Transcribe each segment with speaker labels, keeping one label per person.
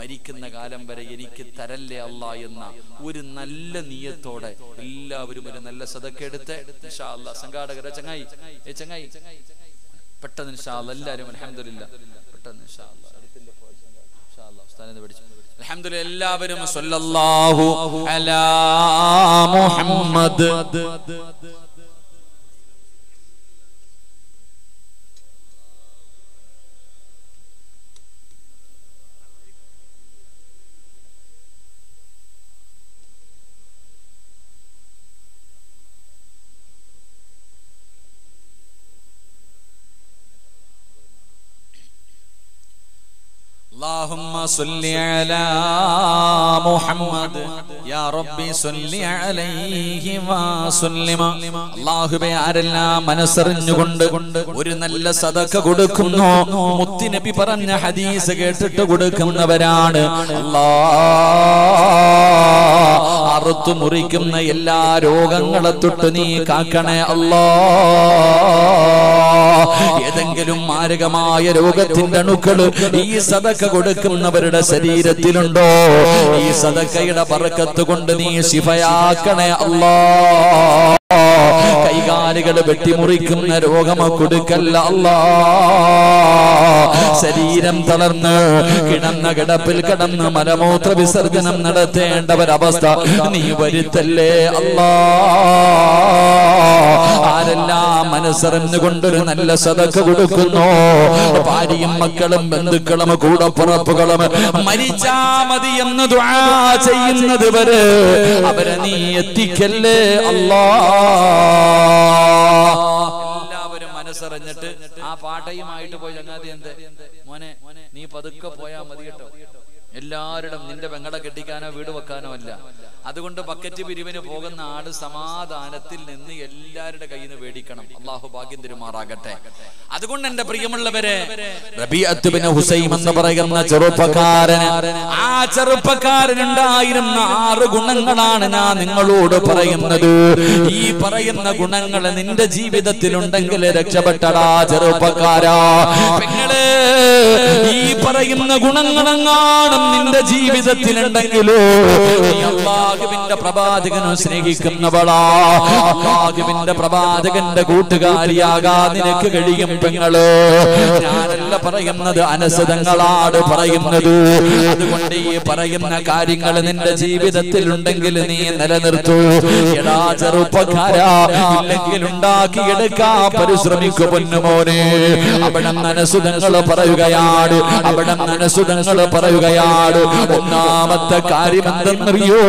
Speaker 1: മരിക്കുന്ന കാലം വരെ എനിക്ക് തരല്ലേ അല്ല എന്ന ഒരു നല്ല നീയത്തോടെ എല്ലാവരും ഒരു നല്ല സദക്ക എടുത്ത് ഇൻഷാ അല്ലാ സംഘാടകരെ ചങ്ങായി ഏ ചങ്ങായി പെട്ടെന്ന് ഇൻഷാ അല്ലാ എല്ലാവരും അൽഹംദുലില്ലാ പെട്ടെന്ന് ഇൻഷാ അല്ലാ അടുത്തിന്റെ പോയ സംഘാടകർ. ഇൻഷാ അല്ലാ ഉസ്താദിനെ ഒന്ന് പിടിച്ചു അൽഹംദുലില്ലാ എല്ലാവരും സ്വല്ലല്ലാഹു അലാ മുഹമ്മദ് اللهم صل على محمد يا ربي صل عليه وسلم അല്ലാഹുവേ ആരെല്ലാം മനസ്സറിഞ്ഞുകൊണ്ട് ഒരു നല്ല സദക്ക കൊടുക്കുന്നു മുത്തുനബി പറഞ്ഞ ഹദീസ് കേട്ടിട്ട് കൊടുക്കുന്നവരാണ് അല്ലാ അറുത്തു മുറിക്കുന്ന എല്ലാ രോഗങ്ങളെ തൊട്ട് നീ കാക്കണേ അല്ലാ ഏതെങ്കിലും മാരകമായ രോഗത്തിന്റെ അണുക്കള് ഈ സദക്ക കൊടുക്കുന്നവരുടെ ശരീരത്തിലുണ്ടോ ഈ സദക്കയുടെ പറക്കത്ത് കൊണ്ട് നീ ശിഫയാക്കണേ അല്ലാ കൈകാലുകൾ വെട്ടിമുറിക്കുന്ന രോഗമ കൊടുക്കല്ല അല്ലാ ശരീരം തളർന്ന് കിടന്ന കിടപ്പിൽ കിടന്ന് മലമൂത്ര വിസർജനം നടത്തേണ്ടവരവസ്ഥ നീ വരുത്തല്ലേ അല്ലാ ആരെല്ലാം മനസ്സറിഞ്ഞുകൊണ്ടൊരു നല്ല സദക്ക കൊടുക്കുന്നു ഭാര്യയും മക്കളും ബന്ധുക്കളും കൂടപ്പുറപ്പുകളും മരിച്ചാ മതി എന്ന് ദുആ ചെയ്യുന്നത് വരെ അവരെ നീ എത്തിക്കല്ലേ അല്ലാ എല്ലാവരും മനസ്സറിഞ്ഞിട്ട് ആ പാട്ടയുമായിട്ട് പോയി ചങ്ങാതി എന്ത് മോനെ നീ പതുക്കെ പോയാ മതി കേട്ടോ എല്ലാവരുടെ നിന്റെ പെങ്ങളെ കെട്ടിക്കാനോ വീട് വെക്കാനോ അല്ല അതുകൊണ്ട് ബക്കറ്റ് പിരിവിന് പോകുന്ന ആള് സമാധാനത്തിൽ നിന്ന് എല്ലാവരുടെ കയ്യിൽ നിന്ന് മേടിക്കണം അള്ളാഹു ഭാഗ്യം തിരുമാറാകട്ടെ അതുകൊണ്ട് എന്റെ പ്രിയമുള്ളവരെ റബീഅത്ത് ബിൻ ഹുസൈം എന്ന് പറയുന്ന ചെറുപ്പക്കാരന് ആ ചെറുപ്പക്കാരനുണ്ടായിരുന്ന ആറ് ഗുണങ്ങളാണ് ഞാൻ നിങ്ങളോട് പറയുന്നത് ഈ പറയുന്ന ഗുണങ്ങൾ നിന്റെ ജീവിതത്തിലുണ്ടെങ്കിൽ രക്ഷപ്പെട്ടടാ ചെറുപ്പക്കാരാ പെങ്ങളെ ഈ പറയുന്ന ഗുണങ്ങളെങ്ങാനും നിന്റെ ജീവിതത്തിലുണ്ടെങ്കിലോ നീ അള്ളാഹുവിന്റെ പ്രവാചകനും സ്നേഹിക്കുന്നവളാ അള്ളാഹുവിന്റെ പ്രവാചകന്റെ കൂട്ടുകാരിയാകാ നിനക്ക് കഴിയും പെങ്ങള് ഞാനല്ല പറയുന്നത് അനസതങ്ങളാണ് പറയുന്നത് അതുകൊണ്ട് ഈ പറയുന്ന കാര്യങ്ങൾ നിന്റെ ജീവിതത്തിൽ ഉണ്ടെങ്കിൽ നീ നിലനിർത്തൂ എടാ ചെറുപ്പക്കാരാ ഇല്ലെങ്കിൽ ഉണ്ടാക്കിയെടുക്കാ പരിശ്രമിക്കു പൊന്നുമോനെ അവിടെ നനസുതങ്ങൾ പറയുകയാണ് അവിടെ നനസുതങ്ങൾ പറയുകയാണ് ഒന്നാമത്തെ കാര്യം എന്തെന്നറിയോ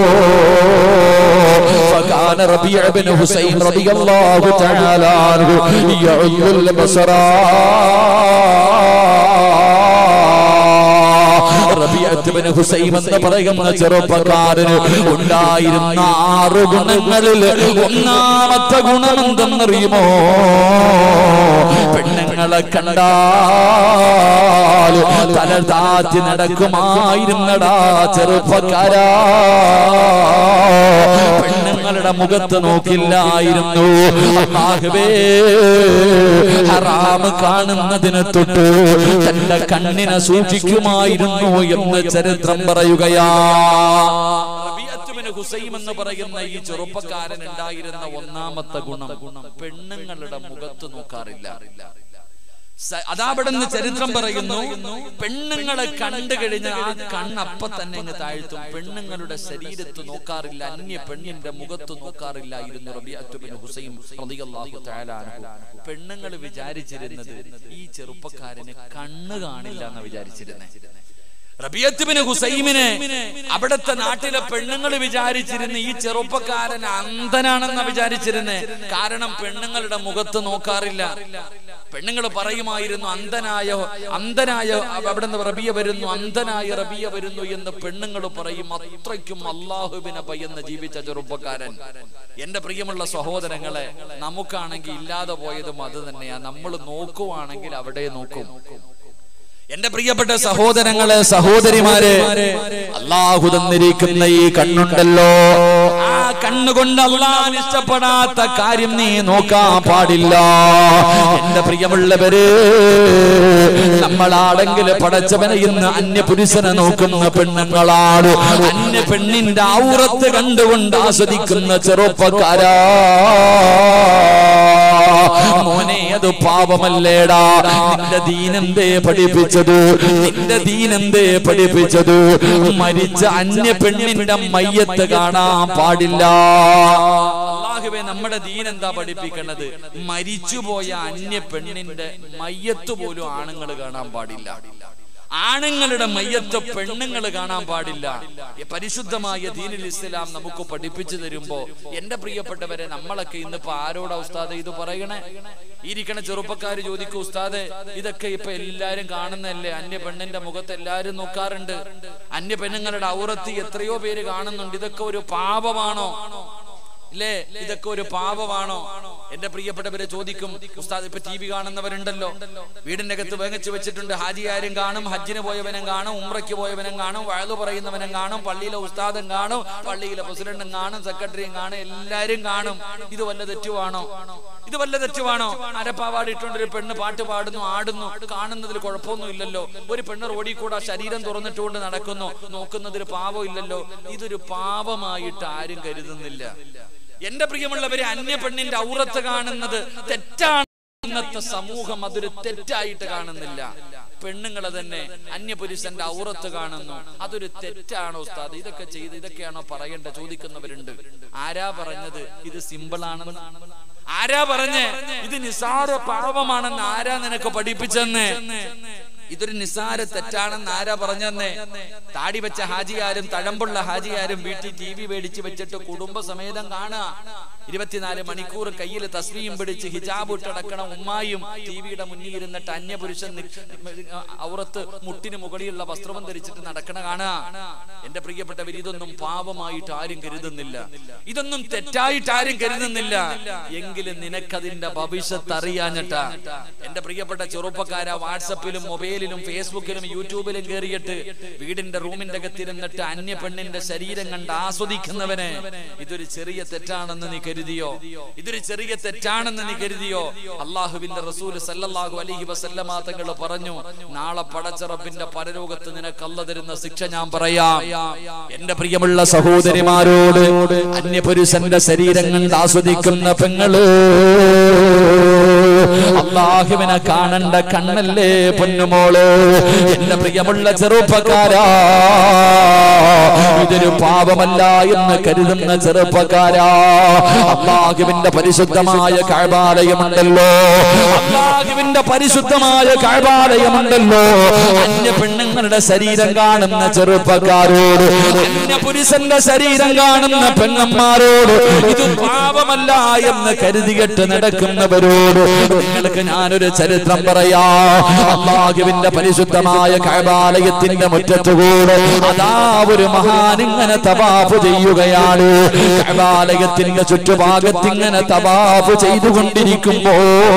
Speaker 1: فكان ربيع بن حسين رضي الله تعالى عنه يعظ البصر റബിയത്ത് ബിൻ ഹുസൈം എന്ന് പറയുന്ന ചെറുപ്പക്കാരന് ഉണ്ടായിരുന്ന ആറ് ഗുണങ്ങളിൽ ഒന്നാമത്തെ ഗുണം എന്തെന്നറിയുമോ പെണ്ണുങ്ങളെ കണ്ടാൽ തല താത്തി നടക്കുമായിരുന്നടാ ചെറുപ്പക്കാരാ പെണ്ണുങ്ങളുടെ മുഖത്ത് നോക്കില്ലായിരുന്നു അല്ലാഹുവേ ഹറാമ് കാണുന്നതിന് തൊട്ട് തന്റെ കണ്ണിനെ സൂക്ഷിക്കുമായിരുന്നു എന്ന് ചരിത്രം പറയുകയാ റബീഅത്ത് ബിൻ ഹുസൈം എന്ന് പറയുന്ന ഈ ചെറുപ്പക്കാരൻ ഉണ്ടായിരുന്ന ഒന്നാമത്തെ ഗുണം പെണ്ണുങ്ങളുടെ മുഖത്ത് നോക്കാറില്ല സ- അതാപടെന്ന് ചരിത്രം പറയുന്നു പെണ്ണുങ്ങളെ കണ്ടു കഴിഞ്ഞാൽ ആ കണ്ണപ്പ തന്നെ അങ്ങ് താഴ്ത്തും പെണ്ണുങ്ങളുടെ ശരീരത്ത് നോക്കാറില്ല അന്യ പെണ്ണിന്റെ മുഖത്ത് നോക്കാറില്ലായിരുന്നു റബിഅത്ത് ബിൻ ഹുസൈൻ റളിയല്ലാഹു തആല അൻഹു പെണ്ണുങ്ങൾ വിചാരിച്ചിരുന്നത് ഈ ചെറുപ്പക്കാരന് കണ്ണ് കാണില്ല എന്ന് വിചാരിച്ചിരുന്നത് റബിയത്തുബിന് ഹുസൈമിന് അവിടുത്തെ നാട്ടിലെ പെണ്ണുങ്ങൾ വിചാരിച്ചിരുന്ന ഈ ചെറുപ്പക്കാരൻ അന്ധനാണെന്ന് വിചാരിച്ചിരുന്നേ കാരണം പെണ്ണുങ്ങളുടെ മുഖത്ത് നോക്കാറില്ല പെണ്ണുങ്ങൾ പറയുമായിരുന്നു അന്ധനായ അന്ധനായ അവിടെ നിന്ന് റബിയ വരുന്നു അന്ധനായ റബിയ വരുന്നു എന്ന് പെണ്ണുങ്ങൾ പറയും അത്രയ്ക്കും അള്ളാഹുവിനെ ഭയന്ന് ജീവിച്ച ചെറുപ്പക്കാരൻ എന്റെ പ്രിയമുള്ള സഹോദരങ്ങളെ നമുക്കാണെങ്കിൽ ഇല്ലാതെ പോയതും അത് തന്നെയാ നമ്മൾ നോക്കുവാണെങ്കിൽ അവിടെ നോക്കും എന്റെ പ്രിയപ്പെട്ട സഹോദരങ്ങളെ സഹോദരിമാരെ അള്ളാഹു തന്നിരിക്കുന്ന ഈ കണ്ണുണ്ടല്ലോ ആ ആ കണ്ണുകൊണ്ട് അള്ളാൻ ഇഷ്ടപ്പെടാത്ത കാര്യം നീ നോക്കാൻ പാടില്ല എന്റെ പ്രിയമുള്ളവര് നമ്മളാണെങ്കിൽ പടച്ചവനെ ഇന്ന് അന്യ പുരുഷനെ നോക്കുന്ന പെണ്ണുങ്ങളാണ് അന്യ പെണ്ണിന്റെ ഔറത്ത് കണ്ടുകൊണ്ട് ആസ്വദിക്കുന്ന ചെറുപ്പക്കാരാ മോനെ അത് പാപമല്ലേടാ നിന്റെ ദീനെന്തേ പഠിപ്പിച്ചത് നിന്റെ ദീനെന്തേ പഠിപ്പിച്ചത് മരിച്ച അന്യ പെണ്ണിന്റെ മയ്യത്ത് കാണാൻ പാടില്ല അള്ളാഹുവേ നമ്മുടെ ദീൻ എന്താ പഠിപ്പിക്കണത് മരിച്ചുപോയ അന്യ പെണ്ണിന്റെ മയ്യത്ത് പോലും ആണുങ്ങൾ കാണാൻ പാടില്ല ആണുങ്ങളുടെ മയ്യത്ത് പെണ്ണുങ്ങൾ കാണാൻ പാടില്ല ഈ പരിശുദ്ധമായ ദീനിൽ ഇസ്ലാം നമുക്ക് പഠിപ്പിച്ചു തരുമ്പോ എന്റെ പ്രിയപ്പെട്ടവരെ നമ്മളൊക്കെ ഇന്നിപ്പോ ആരോടാ ഉസ്താദ് ഇത് പറയണേ ഇരിക്കണ ചെറുപ്പക്കാര് ചോദിക്കും ഉസ്താദ് ഇതൊക്കെ ഇപ്പൊ എല്ലാരും കാണുന്നല്ലേ അന്യ പെണ്ണിന്റെ മുഖത്ത് എല്ലാരും നോക്കാറുണ്ട് അന്യ പെണ്ണുങ്ങളുടെ ഔറത്ത് എത്രയോ പേര് കാണുന്നുണ്ട് ഇതൊക്കെ ഒരു പാപമാണോ ഇല്ലേ ഇതൊക്കെ ഒരു പാപമാണോ എന്റെ പ്രിയപ്പെട്ടവരെ ചോദിക്കും ഉസ്താദ് ഇപ്പൊ ടി വി കാണുന്നവരുണ്ടല്ലോ വീടിന്റെ അകത്ത് വേങ്ങച്ച് വെച്ചിട്ടുണ്ട് ഹാജിയാരും കാണും ഹജ്ജിന് പോയവനും കാണും ഉമ്രയ്ക്ക് പോയവനും കാണും വഴതു പറയുന്നവനും കാണും പള്ളിയിലെ ഉസ്താദും കാണും പള്ളിയിലെ പ്രസിഡന്റും കാണും സെക്രട്ടറിയും കാണും എല്ലാരും കാണും ഇത് വല്ല തെറ്റുവാണോ ഇത് വല്ല തെറ്റുവാണോ അരപ്പാവാട് ഇട്ടുകൊണ്ട് ഒരു പെണ്ണ് പാട്ട് പാടുന്നു ആടുന്നു കാണുന്നതിൽ കുഴപ്പമൊന്നും ഇല്ലല്ലോ ഒരു പെണ്ണ് റോഡിൽ കൂടെ ശരീരം തുറന്നിട്ടുകൊണ്ട് നടക്കുന്നു നോക്കുന്നതിൽ പാപം ഇല്ലല്ലോ ഇതൊരു പാപമായിട്ട് ആരും കരുതുന്നില്ല എന്റെ പ്രിയമുള്ളവരെ അന്യ പെണ്ണിന്റെ ഔറത്ത് കാണുന്നത് തെറ്റാണ് ഇന്നത്തെ സമൂഹം അതൊരു തെറ്റായിട്ട് കാണുന്നില്ല പെണ്ണുങ്ങളെ തന്നെ അന്യപുരുഷന്റെ ഔറത്ത് കാണുന്നു അതൊരു തെറ്റാണോ ഉസ്താദ് ഇതൊക്കെ ചെയ്ത് ഇതൊക്കെയാണോ പറയേണ്ട ചോദിക്കുന്നവരുണ്ട് ആരാ പറഞ്ഞത് ഇത് സിമ്പിൾ ആണെന്ന് ആരാ പറഞ്ഞേ ഇത് നിസാര പാപമാണെന്ന് ആരാ നിനക്ക് പഠിപ്പിച്ചെന്ന് ഇതൊരു നിസാര തെറ്റാണെന്ന് ആരാ പറഞ്ഞെന്നേ താടി വെച്ച ഹാജിയാരും തഴമ്പുള്ള ഹാജിയാരും വീട്ടിൽ ടി വി മേടിച്ച് വെച്ചിട്ട് കുടുംബസമേതം കാണുക ഇരുപത്തിനാല് മണിക്കൂർ കയ്യിൽ തസ്വിയും പിടിച്ച് ഹിജാബ് ഇട്ടടക്കണ ഉമ്മായും ടി വിയുടെ മുന്നിൽ ഇരുന്നിട്ട് അന്യപുരുഷൻ നി- ഔറത്ത് മുട്ടിന് മുകളിലുള്ള വസ്ത്രവും ധരിച്ചിട്ട് നടക്കണ കാണുക എന്റെ പ്രിയപ്പെട്ടവർ ഇതൊന്നും പാപമായിട്ട് ആരും കരുതുന്നില്ല ഇതൊന്നും തെറ്റായിട്ട് ആരും കരുതുന്നില്ല എങ്കിലും നിനക്കതിന്റെ ഭവിഷ്യത്ത് അറിയാഞ്ഞിട്ടാ എന്റെ പ്രിയപ്പെട്ട ചെറുപ്പക്കാര വാട്സപ്പിലും മൊബൈലിലും ഫേസ്ബുക്കിലും യൂട്യൂബിലും കയറിയിട്ട് വീടിന്റെ റൂമിന്റെ അകത്തിരുന്നിട്ട് അന്യ പെണ്ണിന്റെ ശരീരം കണ്ട് ആസ്വദിക്കുന്നവനെ ഇതൊരു ചെറിയ തെറ്റാണെന്ന് നീ കരുതിയോ ഇതൊരു ചെറിയ തെറ്റാണെന്ന് നീ കരുതിയോ അള്ളാഹുവിന്റെ റസൂൽ സല്ലല്ലാഹു അലൈഹി വസല്ലമ തങ്ങൾ പറഞ്ഞു നാളെ പടച്ചറബിന്റെ പരലോകത്ത് നിനക്ക് അല്ല തരുന്ന ശിക്ഷ ഞാൻ പറയാം എന്റെ പ്രിയമുള്ള സഹോദരിമാരോട് അന്യപുരുഷന്റെ ശരീരം കണ്ട് ആസ്വദിക്കുന്ന പെങ്ങള് അള്ളാഹുവിനെ കാണണ്ട കണ്ണല്ലേ പൊന്നുമോള് എന്റെ പ്രിയമുള്ള ചെറുപ്പക്കാരാ ഇതൊരു പാപമല്ല എന്ന് കരുതുന്ന ചെറുപ്പക്കാരാ അള്ളാഹുവിന്റെ പരിശുദ്ധമായ കഴബാലയമുണ്ടല്ലോ അള്ളാഹുവിന്റെ പരിശുദ്ധമായ കഴബാലയമുണ്ടല്ലോ അന്യ പെണ്ണുങ്ങളുടെ ശരീരം കാണുന്ന ചെറുപ്പക്കാരോട് അന്യ പുരുഷന്റെ ശരീരം കാണുന്ന പെണ്ണന്മാരോട് ഇത് പാപമല്ല എന്ന് കരുതിയിട്ട് നടക്കുന്നവരോട് നിങ്ങൾക്ക് ഞാനൊരു ചരിത്രം പറയാ അള്ളാഹുവിന്റെ പരിശുദ്ധമായ കഴബാലയത്തിന്റെ മുറ്റത്തുകൂടെ അതാ ഒരു മഹാൻ ഇങ്ങനെ തവാഫ് ചെയ്യുകയാണ് കഴബാലയത്തിന്റെ ചുറ്റുഭാഗത്ത് ഇങ്ങനെ തവാഫ് ചെയ്തുകൊണ്ടിരിക്കുമ്പോ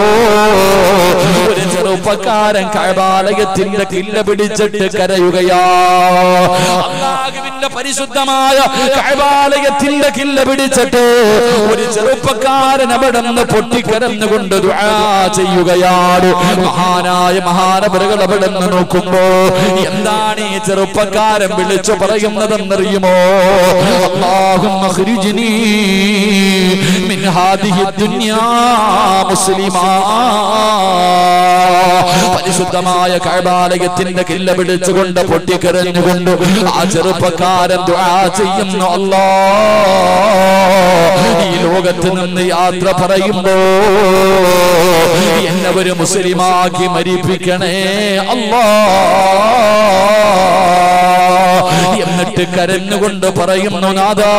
Speaker 1: ഒരു ചെറുപ്പക്കാരൻ കഴബാലയത്തിന്റെ കില്ല പിടിച്ചിട്ട് കരയുകയാ അള്ളാഹുവിന്റെ പരിശുദ്ധമായ കഴബാലയത്തിന്റെ കില്ല പിടിച്ചിട്ട് ഒരു ചെറുപ്പക്കാരൻ അവിടെ നിന്ന് പൊട്ടിക്കരന്നുകൊണ്ട് ദുആ ചെയ്യുകയാണ് മഹാനായ മഹാനവരുകൾ അവിടെ നിന്ന് നോക്കുമ്പോ എന്താണ് ഈ ചെറുപ്പക്കാരൻ വിളിച്ചു പറയുന്നതെന്നറിയുമോ അല്ലാഹുമ്മ ഖ്രിജ്നി മിൻ ഹാദിഹി ദുനിയാ മുസ്ലിമാ പരിശുദ്ധമായ കഴബാലയത്തിന്റെ കില്ല പിടിച്ചുകൊണ്ട് പൊട്ടിക്കരഞ്ഞുകൊണ്ട് ആ ചെറുപ്പക്കാരൻ ദുആ ചെയ്യുന്നു അല്ലാ ഈ ലോകത്ത് നിന്ന് യാത്ര പറയുമ്പോ എന്നെ ഒരു മുസ്ലിമാക്കി മരിപ്പിക്കണേ അല്ലാ എന്നിട്ട് കരഞ്ഞുകൊണ്ട് പറയുന്നു നാദാ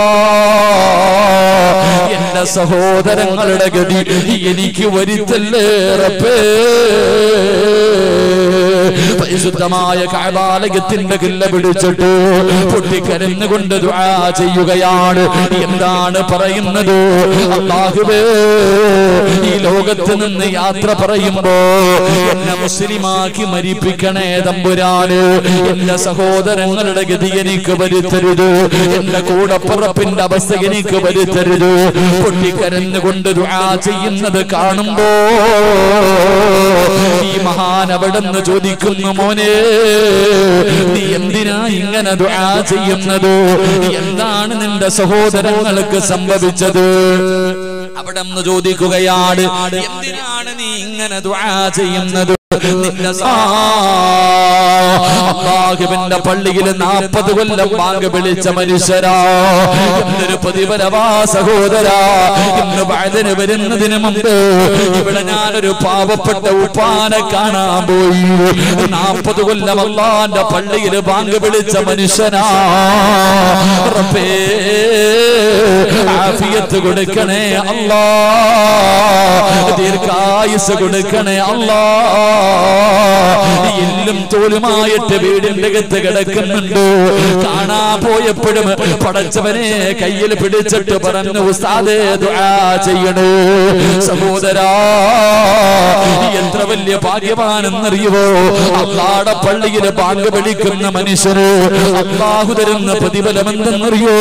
Speaker 1: എന്റെ സഹോദരങ്ങളുടെ ഗതി എനിക്ക് വരുത്തല്ലേ റബ്ബേ പരിശുദ്ധമായ കാബാലയത്തിന്റെ കില്ല പിടിച്ചിട്ട് പൊട്ടിക്കരഞ്ഞുകൊണ്ട് ദുആ ചെയ്യുകയാണ് എന്താണ് പറയുന്നത് അള്ളാഹുവേ ഈ ലോകത്ത് നിന്ന് യാത്ര പറയുമ്പോ എന്നെ മുസ്ലിമാക്കി മരിപ്പിക്കണേ തമ്പുരാന് എന്റെ സഹോദരങ്ങളുടെ ഗതി എനിക്ക് വരുത്തരുത് എന്റെ കൂടപ്പുറപ്പിന്റെ അവസ്ഥ എനിക്ക് വരുത്തരുത് പൊട്ടിക്കരഞ്ഞുകൊണ്ട് ദുആ ചെയ്യുന്നത് കാണുമ്പോ ഈ മഹാൻ അവിടെന്ന് ചോദിക്കുന്നു മോനെ നീ എന്തിനാ ഇങ്ങനെ ദുആ ചെയ്യുന്നത് എന്താണ് നിന്റെ സഹോദരങ്ങൾക്ക് സംഭവിച്ചത് അവിടെ നിന്ന് ചോദിക്കുകയാണ് എന്തിനാണ് നീ ഇങ്ങനെ ദുആ ചെയ്യുന്നത് നിന്റെ സാ- അള്ളാഹുവിന്റെ പള്ളിയിൽ നാൽപ്പത് കൊല്ലം ബാങ്ക് വിളിച്ച മനുഷ്യരാ എന്തൊരു പ്രതിഫലവാ സഹോദരാ ഇന്ന് വഴുതിന് വരുന്നതിന് മുമ്പ് ഇവിടെ ഞാനൊരു പാവപ്പെട്ട ഉപ്പാനെ കാണാൻ പോയി നാൽപ്പത് കൊല്ലം അള്ളാന്റെ പള്ളിയിൽ ബാങ്ക് വിളിച്ച മനുഷ്യനാ റബ്ബേ ആഫിയത്ത് കൊടുക്കണേ അല്ലാ ദീർഘായുസ് കൊടുക്കണേ അല്ലാ എല്ലും തോലുമായിട്ട് വീടിന്റെ അകത്ത് കിടക്കുന്നുണ്ട് കാണാ പോയപ്പോഴും പടച്ചവനെ കയ്യിൽ പിടിച്ചിട്ട് പറഞ്ഞു ഉസ്താദേ ദുആ ചെയ്യണേ സഹോദരാ എത്ര വലിയ ഭാഗ്യവാനെന്നറിയുവോ അള്ളാടെ പള്ളിയിൽ ബാങ്ക് വിളിക്കുന്ന മനുഷ്യന് അള്ളാഹു തരുന്ന പ്രതിഫലം എന്തെന്നറിയോ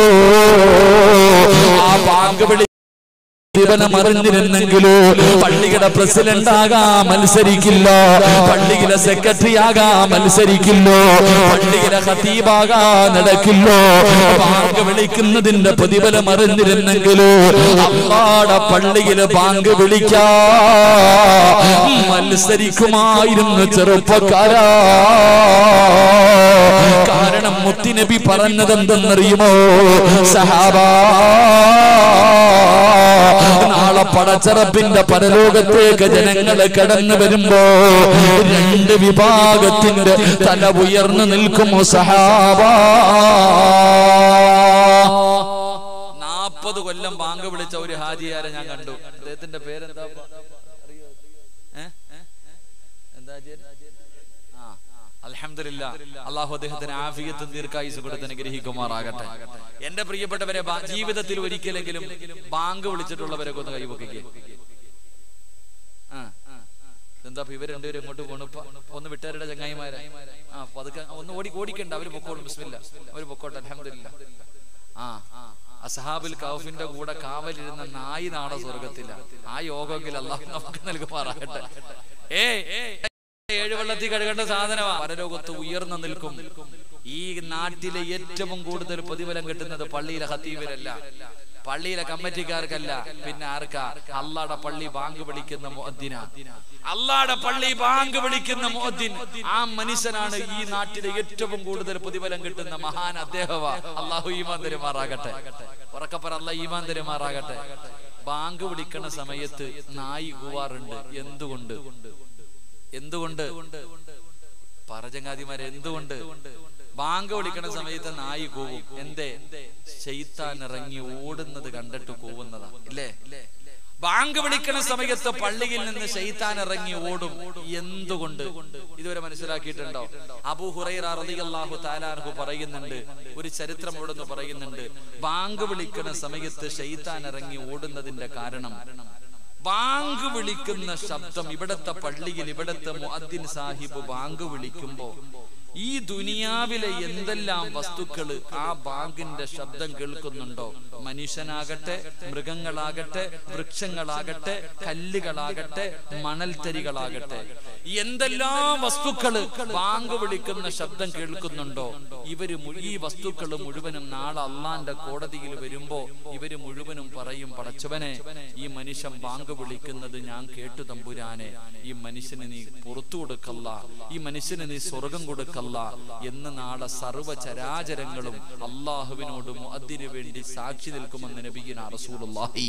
Speaker 1: ആ ബാങ്ക് വിളി പ്രതിഫലം അറിഞ്ഞിരുന്നെങ്കിലോ പള്ളിയുടെ പ്രസിഡന്റ് ആകാൻ മത്സരിക്കില്ല പള്ളിയിലെ സെക്രട്ടറി ആകാൻ മത്സരിക്കില്ലോ പള്ളിയിലെ ഹത്തീബാകാൻ നടക്കില്ലോ ബാങ്ക് വിളിക്കുന്നതിന്റെ പ്രതിഫലം അറിഞ്ഞിരുന്നെങ്കിലോ അള്ളാടെ പള്ളിയിലെ ബാങ്ക് വിളിക്കാ മത്സരിക്കുമായിരുന്നു ചെറുപ്പക്കാരാ കാരണം മുത്തിനബി പറഞ്ഞത് എന്തെന്നറിയുമോ സഹാബാ നാളെ പടച്ചറപ്പിന്റെ പരലോകത്തേക്ക് ജനങ്ങള് കടന്നു വരുമ്പോ രണ്ട് വിഭാഗത്തിന്റെ തല ഉയർന്നു നിൽക്കും സഹാബ നാപ്പത് കൊല്ലം ബാങ്ക് വിളിച്ച ഒരു ഹാജിയാരെ ഞാൻ കണ്ടു അദ്ദേഹത്തിന്റെ പേരെന്താ അറിയോ ഏ? ഏ? എന്താ ഹാജിയാര്? ആ അൽഹംദുലില്ലാ അള്ളാഹു അദ്ദേഹത്തിന് ആഫിയത്തും ദീർഘായുസ് കൊടുത്ത് അനുഗ്രഹിക്കുമാറാകട്ടെ എന്റെ പ്രിയപ്പെട്ടവരെ ബാ- ജീവിതത്തിൽ ഒരിക്കലെങ്കിലും ബാങ്ക് വിളിച്ചിട്ടുള്ളവരെ ഒന്ന് കൈവക്കിക്കേ ആ എന്താ ഇവർ രണ്ടുപേരും എങ്ങോട്ട് പോണു ഇപ്പൊ? ഒന്ന് വിട്ടാരുടെ ചങ്ങായിമാരെ ആ പതുക്കെ ഒന്ന് ഓടി ഓടിക്കണ്ട അവര് പൊക്കോളും ബിസ്മില്ല അവര് പൊക്കോട്ടെ അലഹമില്ല ആ അസഹാബിൽ കൗഫിന്റെ കൂടെ കാവലിരുന്ന നായി നാളെ സ്വർഗത്തില്ല ആ യോഗമെങ്കിൽ അള്ളാഹു നമുക്ക് നൽകുമാറാകട്ടെ ഏ ഏഴ് വെള്ളത്തിൽ കഴുകേണ്ട സാധനമാ പരലോകത്ത് ഉയർന്നു നിൽക്കും ഈ നാട്ടിലെ ഏറ്റവും കൂടുതൽ പ്രതിഫലം കിട്ടുന്നത് പള്ളിയിലെ ഹത്തീബിലല്ല പള്ളിയിലെ കമ്മിറ്റിക്കാർക്കല്ല പിന്നെ ആർക്കാ അള്ളാടെ പള്ളി ബാങ്ക് വിളിക്കുന്ന മുഅദ്ദിന അള്ളാടെ പള്ളി ബാങ്ക് വിളിക്കുന്ന മുഅദ്ദിൻ ആ മനുഷ്യനാണ് ഈ നാട്ടിലെ ഏറ്റവും കൂടുതൽ പ്രതിഫലം കിട്ടുന്ന മഹാൻ അദ്ദേഹവാ അള്ളാഹു ഈമാൻ തരുമാറാകട്ടെ ഉറക്കപ്പറ അല്ല ഈമാൻ തരുമാറാകട്ടെ ബാങ്ക് വിളിക്കണ സമയത്ത് നായി കൂവാറുണ്ട് എന്തുകൊണ്ട് എന്തുകൊണ്ട് പറചങ്ങാതിമാരെ എന്തുകൊണ്ട് ബാങ്ക് വിളിക്കണ സമയത്ത് നായി കൂവും എന്തേ ചെയ്ത്താൻ ഇറങ്ങി ഓടുന്നത് കണ്ടിട്ട് കൂവുന്നതാ ഇല്ലേ ബാങ്ക് വിളിക്കണ സമയത്ത് പള്ളിയിൽ നിന്ന് ശൈത്താൻ ഇറങ്ങി ഓടും എന്തുകൊണ്ട് ഇതുവരെ മനസ്സിലാക്കിയിട്ടുണ്ടോ അബു ഹുറൈറ റളിയല്ലാഹു താലാർഹു പറയുന്നുണ്ട് ഒരു ചരിത്രം ഇവിടെ നിന്ന് പറയുന്നുണ്ട് ബാങ്ക് വിളിക്കണ സമയത്ത് ശൈത്താൻ ഇറങ്ങി ഓടുന്നതിന്റെ കാരണം ബാങ്ക് വിളിക്കുന്ന ശബ്ദം ഇവിടത്തെ പള്ളിയിൽ ഇവിടത്തെ മുഅദ്ദിൻ സാഹിബ് ബാങ്ക് വിളിക്കുമ്പോ ഈ ദുനിയാവിലെ എന്തെല്ലാം വസ്തുക്കള് ആ ബാങ്കിന്റെ ശബ്ദം കേൾക്കുന്നുണ്ടോ മനുഷ്യനാകട്ടെ മൃഗങ്ങളാകട്ടെ വൃക്ഷങ്ങളാകട്ടെ കല്ലുകളാകട്ടെ മണൽത്തരികളാകട്ടെ എന്തെല്ലാം വസ്തുക്കള് ബാങ്ക് വിളിക്കുന്ന ശബ്ദം കേൾക്കുന്നുണ്ടോ ഇവര് മു- ഈ വസ്തുക്കൾ മുഴുവനും നാളെ അള്ളാന്റെ കോടതിയിൽ വരുമ്പോ ഇവര് മുഴുവനും പറയും പടച്ചവനെ ഈ മനുഷ്യൻ ബാങ്ക് വിളിക്കുന്നത് ഞാൻ കേട്ടു തമ്പുരാനെ ഈ മനുഷ്യന് നീ പുറത്തു കൊടുക്കല്ല ഈ മനുഷ്യന് നീ സ്വർഗം കൊടുക്കല്ല എന്ന് നാളെ സർവ്വ ചരാചരങ്ങളും അള്ളാഹുവിനോട് മുഅദ്ദിന് വേണ്ടി സാക്ഷി നിൽക്കുമെന്ന് നബിഗിന റസൂലുള്ളാഹി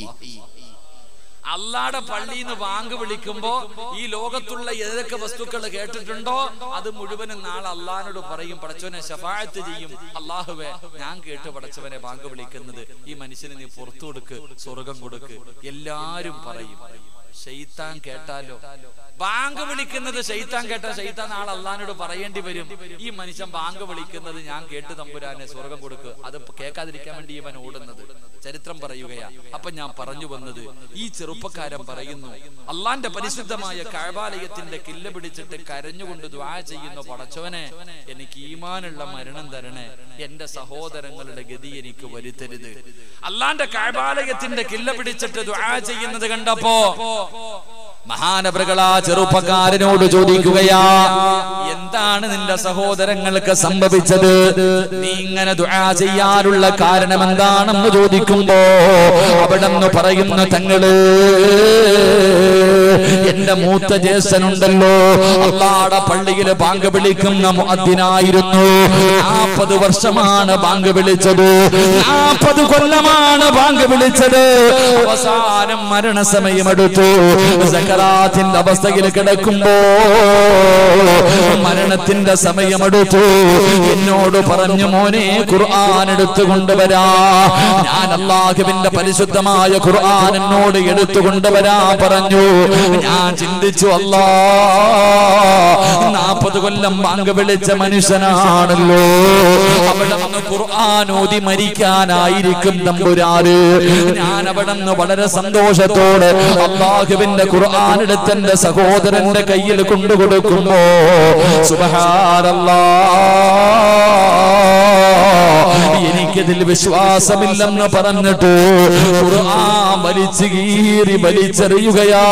Speaker 1: അള്ളാടെ പള്ളിന്ന് ബാങ്ക് വിളിക്കുമ്പോ ഈ ലോകത്തുള്ള ഏതൊക്കെ വസ്തുക്കൾ കേട്ടിട്ടുണ്ടോ അത് മുഴുവനും നാളെ അള്ളഹാനോട് പറയും പടച്ചവനെ ശഫായത്ത് ചെയ്യും അള്ളാഹുവെ ഞാൻ കേട്ട് പടച്ചവനെ ബാങ്ക് വിളിക്കുന്നത് ഈ മനുഷ്യന് നീ പുറത്തു കൊടുക്ക് സ്വർഗം കൊടുക്ക് എല്ലാരും പറയും ഷെയ്ത്താൻ കേട്ടാലോ ബാങ്ക് വിളിക്കുന്നത് ഷെയ്ത്താൻ കേട്ട ഷെയ്ത്താൻ നാളെ അള്ളഹാനോട് പറയേണ്ടി വരും ഈ മനുഷ്യൻ ബാങ്ക് വിളിക്കുന്നത് ഞാൻ കേട്ട് തമ്പുരാനെ സ്വർഗം കൊടുക്കുക അത് കേൾക്കാതിരിക്കാൻ വേണ്ടി ഇവൻ ഓടുന്നത് ചരിത്രം പറയുകയാ അപ്പൊ ഞാൻ പറഞ്ഞു വന്നത് ഈ ചെറുപ്പക്കാരൻ പറയുന്നു അള്ളാന്റെ പരിശുദ്ധമായ കഴബാലയത്തിന്റെ കില്ല പിടിച്ചിട്ട് കരഞ്ഞുകൊണ്ട് ദ്വാ ചെയ്യുന്ന പടച്ചവനെ എനിക്ക് ഈമാനുള്ള മരണം തരണേ എന്റെ സഹോദരങ്ങളുടെ ഗതി എനിക്ക് വരുത്തരുത് അള്ളാന്റെ കഴബാലയത്തിന്റെ കില്ല പിടിച്ചിട്ട് ദ്വാ ചെയ്യുന്നത് കണ്ടപ്പോ മഹാനവറുകളാ ചെറുപ്പക്കാരനോട് ചോദിക്കുകയാ എന്താണ് നിന്റെ സഹോദരങ്ങൾക്ക് സംഭവിച്ചത് നീ ഇങ്ങനെ ദുആ ചെയ്യാനുള്ള കാരണം എന്താണെന്ന് ചോദിക്കുമ്പോ അവിടെ നിന്ന് പറയുന്ന തങ്ങള് എന്റെ മൂത്ത ജ്യേഷ്ഠനുണ്ടല്ലോ അള്ളാടെ പള്ളിയില് ബാങ്ക് വിളിക്കുന്ന മുഅദ്ദിനായിരുന്നു നാൽപ്പത് വർഷമാണ് ബാങ്ക് വിളിച്ചത് നാൽപ്പത് കൊല്ലമാണ് ബാങ്ക് വിളിച്ചത് അവസാനം മരണസമയം എടുത്തു സക്കറാത്തിന്റെ അവസ്ഥയിൽ കിടക്കുമ്പോ മരണത്തിന്റെ സമയമെടുത്തു എന്നോട് പറഞ്ഞു മോനെ ഖുർആൻ എടുത്തു കൊണ്ടുവരാ ഞാൻ അള്ളാഹുവിന്റെ പരിശുദ്ധമായ ഖുർആൻ എന്നോട് എടുത്തു കൊണ്ടുവരാ പറഞ്ഞു ഞാൻ ചിന്തിച്ചു അല്ലാ നാൽപ്പത് കൊല്ലം ബാങ്ക് വിളിച്ച മനുഷ്യനാണല്ലോ അവിടെ നിന്ന് ഖുർആൻ ഓതി മരിക്കാനായിരിക്കും തമ്പുരാര് ഞാൻ അവിടെ നിന്ന് വളരെ സന്തോഷത്തോടെ അള്ളാഹുവിന്റെ ഖുർആൻ എടുത്ത് എന്റെ സഹോദരന്റെ കയ്യിൽ കൊണ്ടുകൊടുക്കുമ്പോ സുബഹാനല്ലാ എനിക്കിതിൽ വിശ്വാസമില്ലെന്ന് പറഞ്ഞിട്ട് ഖുർആൻ വലിച്ചു കീറി വലിച്ചെറിയുകയാ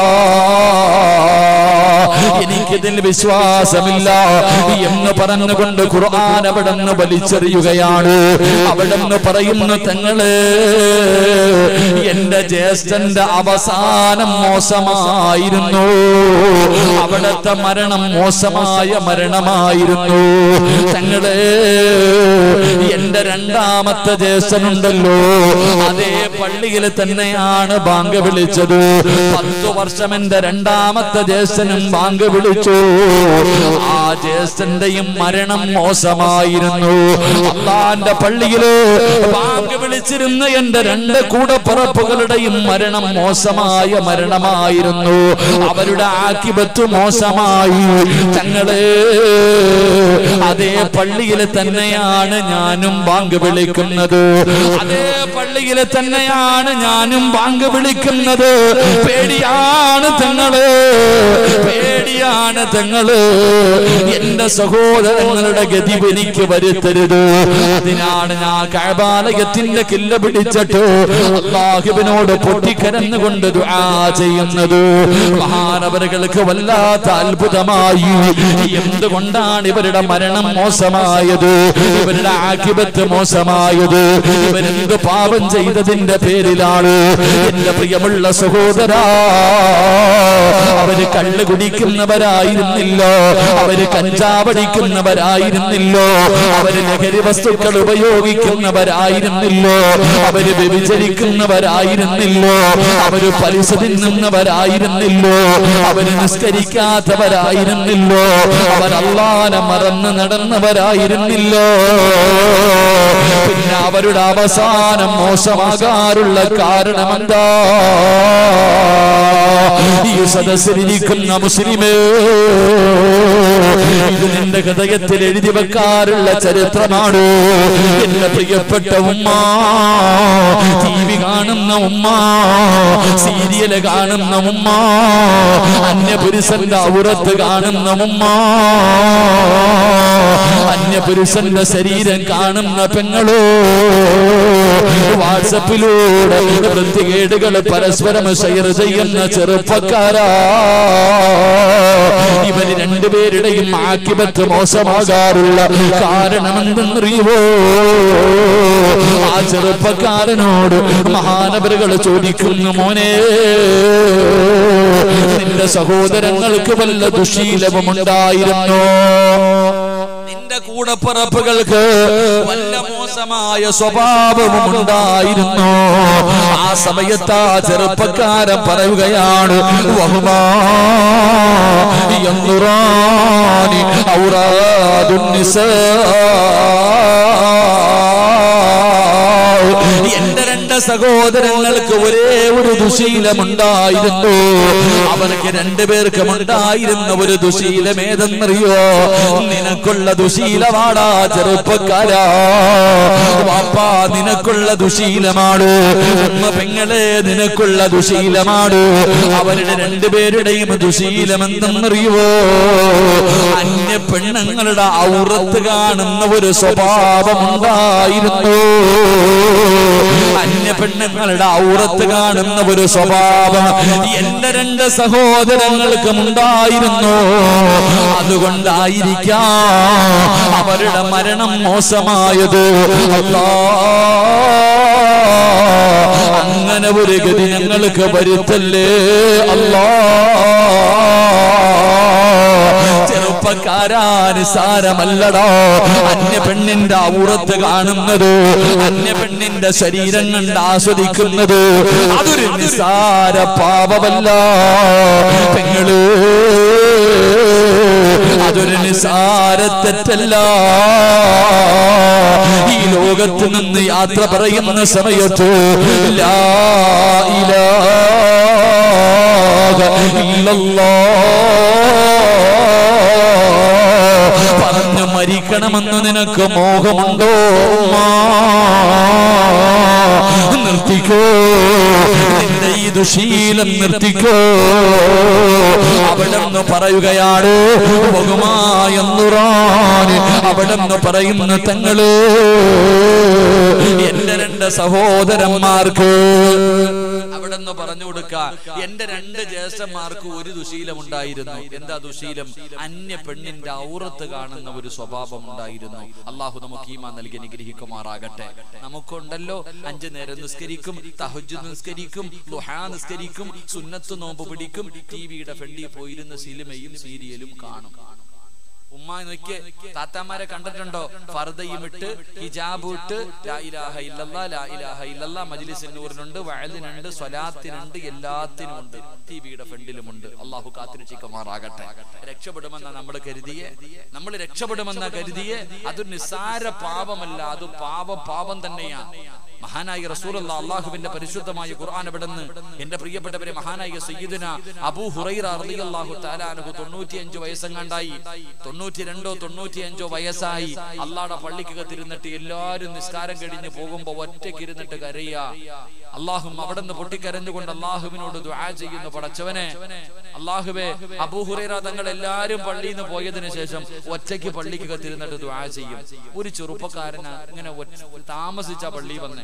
Speaker 1: എനിക്കിതിൽ വിശ്വാസമില്ല എന്ന് പറഞ്ഞുകൊണ്ട് ഖുർആൻ അവിടെ നിന്ന് വലിച്ചെറിയുകയാണ് അവിടെ നിന്ന് പറയുന്നു തങ്ങള് എന്റെ ജ്യേഷ്ഠന്റെ അവസാനം മോശമായിരുന്നു അവിടത്തെ മരണം മോശമായ മരണമായിരുന്നു തങ്ങള് എന്റെ രണ്ടാമത്തെ ജ്യേഷ്ഠനുണ്ടല്ലോ അതേ പള്ളിയിൽ തന്നെയാണ് ബാങ്ക് വിളിച്ചത് പത്തു വർഷം എന്റെ രണ്ടാമത്തെ ജ്യേഷ്ഠനും ബാങ്ക് വിളിച്ചു ആ ജ്യേഷ്ഠന്റെയും മരണം മോശമായിരുന്നു അള്ളാന്റെ പള്ളിയില് ബാങ്ക് വിളിച്ചിരുന്ന എന്റെ രണ്ട് കൂടപ്പറപ്പുകളുടെയും മരണം മോശമായ മരണമായിരുന്നു അവരുടെ ആക്കിപത്ത് മോശമായി തങ്ങള് അതേ പള്ളിയിൽ തന്നെയാണ് ഞാനും ബാങ്ക് വിളിക്കുന്നത് അതേ പള്ളിയിൽ തന്നെയാണ് ഞാനും ബാങ്ക് വിളിക്കുന്നത് പേടിയാണ് തങ്ങള് പേടിയാണ് തങ്ങള് എന്റെ സഹോദരങ്ങളുടെ ഗതി എനിക്ക് വരുത്തരുത് അതിനാണ് ഞാൻ കഴബാലയത്തിന്റെ കില്ല പിടിച്ചിട്ട് അള്ളാഹുവിനോട് പൊട്ടിക്കരന്നുകൊണ്ട് ദുആ ചെയ്യുന്നത് മഹാനവറുകൾക്ക് വല്ലാത്ത അത്ഭുതമായി എന്തുകൊണ്ടാണ് ഇവരുടെ മരണം മോശമായത് ഇവരുടെ ആക്കിപത്ത് മോശമായത് ഇവരെന്ത് പാപം ചെയ്തതിന്റെ പേരിലാണ് എന്റെ പ്രിയമുള്ള സഹോദരാ അവര് കള്ള് കുടിക്കുന്നവരായിരുന്നില്ലോ അവര് കഞ്ചാവടിക്കുന്നവരായിരുന്നില്ലോ അവര് ലഹരി വസ്തുക്കൾ ഉപയോഗിക്കുന്നവരായിരുന്നില്ലോ അവര് വ്യഭിചരിക്കുന്നവരായിരുന്നില്ലോ അവര് പലിശ തിന്നുന്നവരായിരുന്നില്ലോ അവര് നിസ്കരിക്കാത്തവരായിരുന്നില്ലോ അവരല്ലാനെ മറന്ന് നടന്നവരായിരുന്നില്ലോ പിന്നെ അവരുടെ അവസാനം മോശമാകാറുള്ള കാരണമെന്താ ഈ സദസ്സിലിരിക്കുന്ന മുസ്ലിമേ ഇത് നിന്റെ ഹൃദയത്തിൽ എഴുതി വെക്കാറുള്ള ചരിത്രമാണ് എന്റെ പ്രിയപ്പെട്ട ഉമ്മ ടി വി കാണുന്ന ഉമ്മ സീരിയല് കാണുന്ന ഉമ്മ അന്യപുരുഷന്റെ ഔറത്ത് കാണുന്ന ഉമ്മ അന്യപുരുഷന്റെ ശരീരം കാണുന്ന പെങ്ങളോ വാട്സപ്പിലൂടെ വൃത്തികേടുകൾ പരസ്പരം ഷെയർ ചെയ്യുന്ന ചെറുപ്പക്കാരാ ഇവര് രണ്ടുപേരുടെയും ആക്കിപത്ത് മോശമാകാറുള്ള കാരണമെന്തെന്നറിയുവോ ആ ചെറുപ്പക്കാരനോട് മഹാനവരുകൾ ചോദിക്കുന്നു മോനെ നിന്റെ സഹോദരങ്ങൾക്ക് വല്ല ദുശീലവുമുണ്ടായിരുന്നോ നിന്റെ കൂടപ്പിറപ്പുകൾക്ക് വല്ല മോശമായ സ്വഭാവവും ഉണ്ടായിരുന്നു ആ സമയത്ത് ആ ചെറുപ്പക്കാരൻ പറയുകയാണ് വഹുമാ യന്ദുറാനി ഔറാദുന്നിസാ എന്റെ രണ്ട് സഹോദരങ്ങൾക്ക് ഒരേ ഒരു ദുശീലമുണ്ടായിരുന്നു അവർക്ക് രണ്ടുപേർക്കും ഉണ്ടായിരുന്ന ഒരു ദുശീലം ഏതെന്നറിയോ നിനക്കുള്ള ദുശീലമാടാ ചെറുപ്പക്കാരാ വാപ്പാ നിനക്കുള്ള ദുശീലമാണ് ഉമ്മ പെങ്ങളെ നിനക്കുള്ള ദുശീലമാണ് അവരുടെ രണ്ടുപേരുടെയും ദുശീലം എന്തെന്നറിയോ അന്യ പെണ്ണുങ്ങളുടെ ഔറത്ത് കാണുന്ന ഒരു സ്വഭാവം ഉണ്ടായിരുന്നു അന്യ പെണ്ണുങ്ങളുടെ ഔറത്ത് കാണുന്ന ഒരു സ്വഭാവം എന്റെ രണ്ട് സഹോദരങ്ങൾക്കും ഉണ്ടായിരുന്നു അതുകൊണ്ടായിരിക്കാം അവരുടെ മരണം മോശമായത് അല്ലാ അങ്ങനെ ഒരു ഗതി ഞങ്ങൾക്ക് വരുത്തല്ലേ അല്ലാ ചെറുപ്പക്കാരാ നിസാരമല്ലടോ അന്യ പെണ്ണിന്റെ ഔറത്ത് കാണുന്നത് അന്യ പെണ്ണിന്റെ ശരീരം കണ്ട് ആസ്വദിക്കുന്നത് അതൊരു നിസാര പാപമല്ല പെങ്ങള് അതൊരു നിസാര തെറ്റല്ല ഈ ലോകത്ത് നിന്ന് യാത്ര പറയുന്ന സമയത്ത് ലാ ഇലാഹ ഇല്ലല്ലാഹ് പറഞ്ഞു മരിക്കണമെന്ന് നിനക്ക് മോഹമുണ്ടോ ഉമ്മാ? നിർത്തിക്കോ നിന്റെ ഈ ദുശീലം നിർത്തിക്കോ അവിടെന്ന് പറയുകയാണ് ബഹുമായെന്നുറാൻ അവിടെന്ന് പറയുന്ന തങ്ങള് എന്റെ രണ്ട് സഹോദരന്മാർക്ക് അവിടെന്ന് പറഞ്ഞു കൊടുക്ക എന്റെ രണ്ട് ജ്യേഷ്ഠന്മാർക്ക് ഒരു ദുശീലം ഉണ്ടായിരുന്നു എന്താ ദുശീലം അന്യ പെണ്ണിന്റെ ഔറത്ത് കാണുന്ന ഒരു സ്വഭാവം ഉണ്ടായിരുന്നു അള്ളാഹു നമുക്ക് ഈമാ നൽകി അനുഗ്രഹിക്കുമാറാകട്ടെ നമുക്കുണ്ടല്ലോ അഞ്ചു നേരം നിസ്കരിക്കും തഹജ് നിസ്കരിക്കും ലുഹാ നിസ്കരിക്കും സുന്നത്ത് നോമ്പ് പിടിക്കും ടിവിയുടെ ഫ്രണ്ടിൽ പോയിരുന്ന സിനിമയും സീരിയലും കാണും ഉമ്മ നോക്കിയ താത്താമാരെ കണ്ടിട്ടുണ്ടോ ഫർദയും ഇട്ട് ഹിജാബ് ഇട്ട് ലാ ഇലാഹ ഇല്ലല്ലാ ലാ ഇലാഹ ഇല്ലല്ലാ മജ്ലിസ് നൂറിനുണ്ട് വഅലിനുണ്ട് സ്വലാത്തിനുണ്ട് എല്ലാത്തിനും ഉണ്ട് ടിവിയുടെ ഫ്രണ്ടിലുമുണ്ട് അള്ളാഹു കാത്തിരക്ഷിക്കുമാറാകട്ടെ രക്ഷപ്പെടുമെന്ന നമ്മൾ കരുതിയെ നമ്മൾ രക്ഷപ്പെടുമെന്ന കരുതിയെ അതൊരു നിസ്സാര പാപമല്ല അത് പാപ പാപം തന്നെയാണ് മഹാനായ റസൂലുള്ള അള്ളാഹുവിന്റെ പരിശുദ്ധമായ ഖുർആൻ എവിടെന്ന് എന്റെ പ്രിയപ്പെട്ടവരെ മഹാനായ സയ്യിദുന അബൂ ഹുറൈറ റളിയല്ലാഹു തആല അൻഹു 95 വയസ്സെങ്ങാണ്ടായി 92ഓ 95ഓ വയസ്സായി അള്ളാഹുടെ പള്ളിക്കകത്തിരുന്നിട്ട് എല്ലാവരും നിസ്കാരം കഴിഞ്ഞ് പോകുമ്പോ ഒറ്റയ്ക്ക് ഇരുന്നിട്ട് കരയുക അള്ളാഹും അവിടെ നിന്ന് പൊട്ടിക്കരഞ്ഞുകൊണ്ട് അള്ളാഹുവിനോട് ദുആ ചെയ്യുന്നു പടച്ചവനെ അള്ളാഹുവെ അബൂ ഹുറൈറ തങ്ങൾ എല്ലാരും പള്ളിയിൽ നിന്ന് പോയതിനു ശേഷം ഒറ്റയ്ക്ക് പള്ളിക്കകത്തിരുന്നിട്ട് ദുആ ചെയ്യും ഒരു ചെറുപ്പക്കാരന് ഇങ്ങനെ ഒറ്റ- താമസിച്ച പള്ളി വന്നേ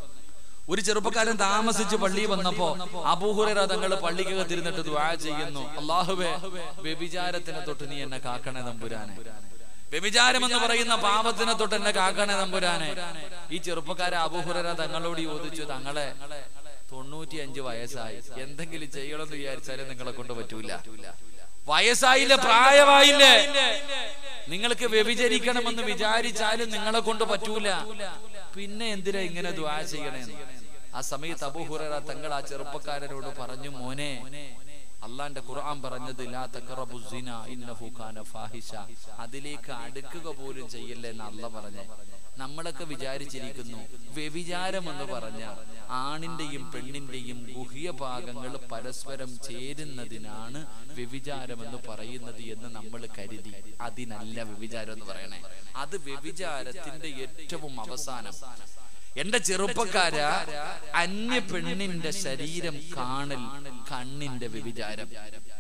Speaker 1: ഒരു ചെറുപ്പക്കാരൻ താമസിച്ച് പള്ളി വന്നപ്പോ അബൂഹുറ തങ്ങൾ പള്ളിക്കകത്തിരുന്നിട്ട് ദ്വാ ചെയ്യുന്നു അള്ളാഹുവേ വ്യഭിചാരത്തിനെ തൊട്ട് നീ എന്നെ കാക്കണേ നമ്പുരാനെ വ്യഭിചാരം എന്ന് പറയുന്ന പാപത്തിനെ തൊട്ട് എന്നെ കാക്കണേ നമ്പുരാനെ ഈ ചെറുപ്പക്കാരൻ അബൂഹുറ തങ്ങളോട് ചോദിച്ചു തങ്ങളെ തൊണ്ണൂറ്റിയഞ്ച് വയസ്സായി എന്തെങ്കിലും ചെയ്യണമെന്ന് വിചാരിച്ചാലും നിങ്ങളെ കൊണ്ട് പറ്റൂല വയസ്സായില്ലേ പ്രായമായില്ലേ നിങ്ങൾക്ക് വ്യഭിചരിക്കണമെന്ന് വിചാരിച്ചാലും നിങ്ങളെ കൊണ്ട് പറ്റൂല പിന്നെ എന്തിനാ ഇങ്ങനെ ദ്വാ ചെയ്യണേന്ന് ആ സമയത്ത് അബൂഹുറ തങ്ങൾ ആ ചെറുപ്പക്കാരനോട് പറഞ്ഞു മോനെ അള്ളാന്റെ ഖുർആൻ പറഞ്ഞത് ലാ തഖറബു സിന ഇന്നഹു കാന ഫാഹിഷ അതിലേക്ക് അടുക്കുക പോലും ചെയ്യല്ലേ എന്ന് അല്ല പറഞ്ഞേ നമ്മളൊക്കെ വിചാരിച്ചിരിക്കുന്നു വ്യഭിചാരം എന്ന് പറഞ്ഞ ആണിന്റെയും പെണ്ണിന്റെയും ഗുഹ്യ ഭാഗങ്ങൾ പരസ്പരം ചേരുന്നതിനാണ് വ്യഭിചാരം എന്ന് പറയുന്നത് എന്ന് നമ്മൾ കരുതി അതിനല്ല വ്യഭിചാരം എന്ന് പറയണേ അത് വ്യഭിചാരത്തിന്റെ ഏറ്റവും അവസാനം എന്റെ ചെറുപ്പക്കാര അന്യ പെണ്ണിന്റെ ശരീരം കാണൽ കണ്ണിന്റെ വ്യഭിചാരം